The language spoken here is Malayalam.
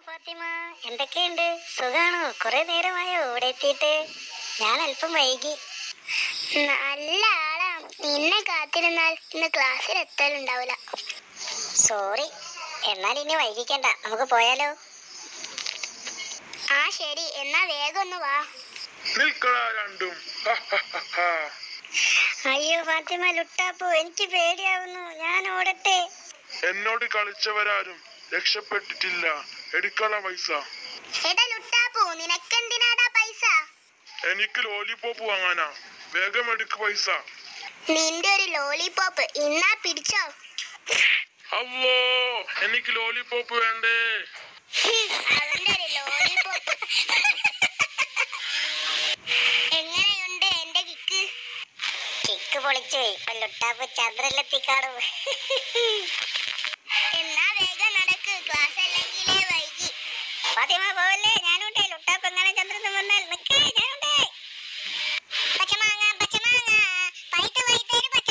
ഫാത്തിമ എന്തൊക്കെയുണ്ട് സുഖാണോ കുറെ നേരമായോ ഇവിടെ എത്തിയിട്ട് ഞാൻ അല്പം വൈകി നല്ല ആളാ നിന്നെ കാത്തിരുന്നാൽ ഇന്ന് ക്ലാസ്സിൽ എത്തലുണ്ടാവില്ല സോറി എന്നാൽ ഇനി വൈകിക്കണ്ട നമുക്ക് പോയാലോ ആ ശരി എന്നാ വേഗം ഒന്ന് വാ നിൽക്കടാ രണ്ടും ഹ, ഹ, ഹ, ഹ. അയ്യോ ഫാത്തിമ ലുട്ടാപ്പു എനിക്ക് പേടിയാവുന്നു ഞാൻ ഓടട്ടെ എന്നോട് കളിച്ചവരാരും രക്ഷപ്പെട്ടിട്ടില്ല എടുക്കള പൈസ എടാ ലുട്ടാപ്പു നിനക്കെന്തിനാടാ പൈസ എനിക്ക് ലോലിപോപ്പ് വാങ്ങാനാ വേഗം എടുക്ക് പൈസ നിന്റെ ഒരു ലോലിപോപ്പ് ഇന്നാ പിടിച്ചോ അല്ലോ എനിക്ക് ലോലിപോപ്പ് വേണ്ടേ അവന്റെ ഒരു ലോലിപോപ്പ് എങ്ങനെയുണ്ട് എന്റെ കിക്ക് കിക്ക് പൊളിച്ചു ഇപ്പൊ ലുട്ടാപ്പു ചന്ദ്രനിലെത്തിക്കാണു എന്നാ വേഗം നടക്ക് ക്ലാസ് അല്ലെങ്കിലേ വൈകി ഫാത്തിമ പോവല്ലേ ഞാനുണ്ടേ ലുട്ടാപ്പ് എങ്ങനെ ചന്ദ്രൻ വന്നാൽ നിക്കേ ഞാനുണ്ടേ പച്ചമാങ്ങ പച്ചമാങ്ങ പഴുത്ത് പഴുത്തൊരു